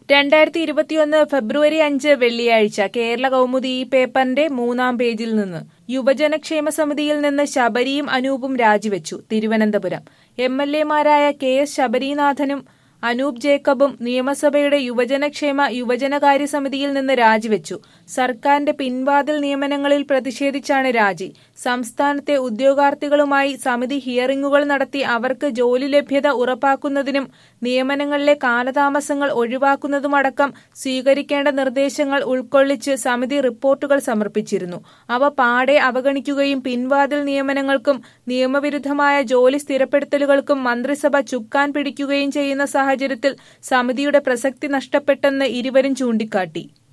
രണ്ടായിരത്തി ഇരുപത്തിയൊന്ന് ഫെബ്രുവരി അഞ്ച് വെള്ളിയാഴ്ച കേരള കൗമുദി ഈ പേപ്പറിന്റെ മൂന്നാം പേജിൽ നിന്ന് യുവജനക്ഷേമ സമിതിയിൽ നിന്ന് ശബരിയും അനൂപും രാജിവെച്ചു തിരുവനന്തപുരം എം എൽ എമാരായ കെ എസ് ശബരീനാഥനും അനൂപ് ജേക്കബും നിയമസഭയുടെ യുവജനക്ഷേമ യുവജനകാര്യ സമിതിയിൽ നിന്ന് രാജിവെച്ചു സർക്കാരിന്റെ പിൻവാതിൽ നിയമനങ്ങളിൽ പ്രതിഷേധിച്ചാണ് രാജി സംസ്ഥാനത്തെ ഉദ്യോഗാർത്ഥികളുമായി സമിതി ഹിയറിംഗുകൾ നടത്തി അവർക്ക് ജോലി ലഭ്യത ഉറപ്പാക്കുന്നതിനും നിയമനങ്ങളിലെ കാലതാമസങ്ങൾ ഒഴിവാക്കുന്നതുമടക്കം സ്വീകരിക്കേണ്ട നിർദ്ദേശങ്ങൾ ഉൾക്കൊള്ളിച്ച് സമിതി റിപ്പോർട്ടുകൾ സമർപ്പിച്ചിരുന്നു അവ പാടെ അവഗണിക്കുകയും പിൻവാതിൽ നിയമനങ്ങൾക്കും നിയമവിരുദ്ധമായ ജോലി സ്ഥിരപ്പെടുത്തലുകൾക്കും മന്ത്രിസഭ ചുക്കാൻ പിടിക്കുകയും ചെയ്യുന്ന സാഹചര്യത്തിൽ സമിതിയുടെ പ്രസക്തി നഷ്ടപ്പെട്ടെന്ന് ഇരുവരും ചൂണ്ടിക്കാട്ടി